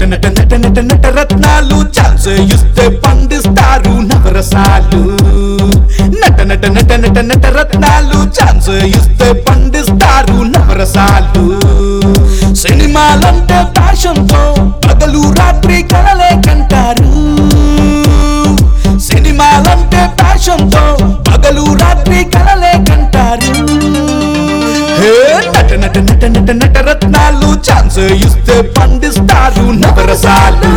నట నట నట నట రత్నాలు ఛాన్స్ ఇస్తే పండిస్తారు నవరసాలు నట నట నట నట నట రత్నాలు ఛాన్స్ ఇస్తే పండిస్తారు నవరసాలు సినిమాలంటే ప్యాషన్తో పగలు రాత్రి కలలే కంటారు సినిమాలంటే ప్యాషన్తో పగలు రాత్రి కలలే కంటారు హే నట నట నట నట నట రత్నాలు ఛాన్స్ ఇస్తే పండిస్తారు నవరసాలు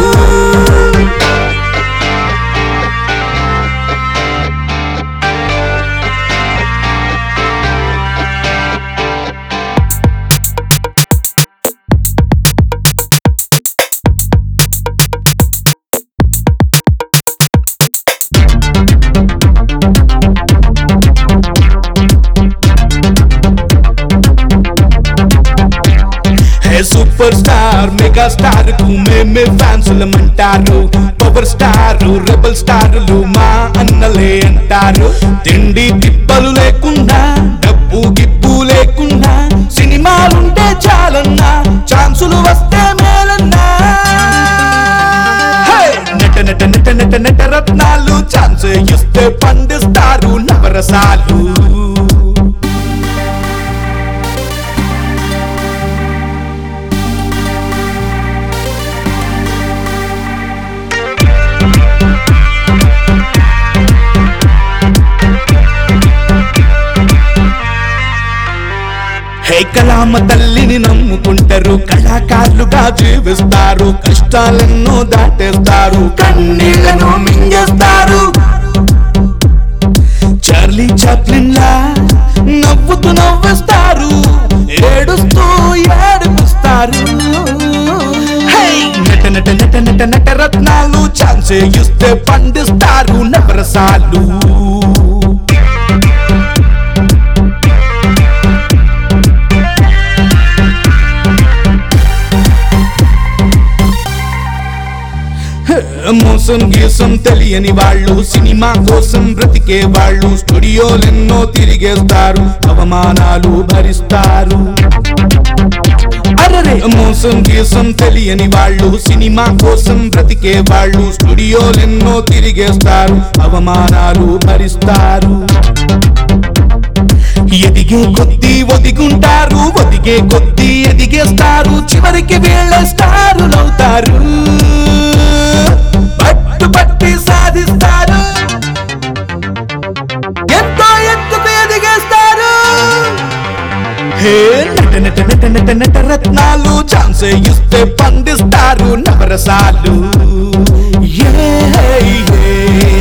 hey super star mega star కు మేమే ఫ్యాన్సులమంటారు పవర్ స్టార్ రెబల్ స్టార్లు మా అన్నలే అంటారు తిండి తిప్పలు లేకుండా డబ్బు గిప్పు లేకుండా సినిమాలుంటే చాలన్నా ఛాన్సులు వస్తే మేలన్నా హే! నట నట నట నట నట రత్నాలు ఛాన్స్ ఇస్తే పండిస్తారు నవరసాలు హే కలామ తల్లిని నమ్ముకుంటారు కళాకారులుగా జీవిస్తారు కష్టాలెన్నో దాటేస్తారు కన్నీళ్లను మింగేస్తారు చార్లీ చాప్లిన్ లా నవ్వుతూ నవ్విస్తారు ఏడుస్తూ ఏడిపిస్తారు హే! నట నట నట నట నట రత్నాలు ఛాన్స్ ఇస్తే పండిస్తారు నవరసాలు మోసం గీసం తెలియని వాళ్ళు సినిమా కోసం బ్రతికే వాళ్ళు స్టూడియోలెన్నో తిరిగేస్తారు అవమానాలు భరిస్తారు అరరే మోసం గీసం తెలియని వాళ్ళు సినిమా కోసం బ్రతికే వాళ్ళు స్టూడియోలెన్నో తిరిగేస్తారు అవమానాలు భరిస్తారు ఎదిగే కొద్దీ ఒదిగుంటారు ఒదిగే కొద్దీ ఎదిగేస్తారు చివరికి వీళ్ళ స్టారులవుతారు పట్టు పట్టి సాధిస్తారు ఎంతో ఎత్తుకు ఎదిగేస్తారు హే నట నట నట నట నట రత్నాలు ఛాన్స్ ఇస్తే పండిస్తారు నవరసాలు ఏ, ఏ,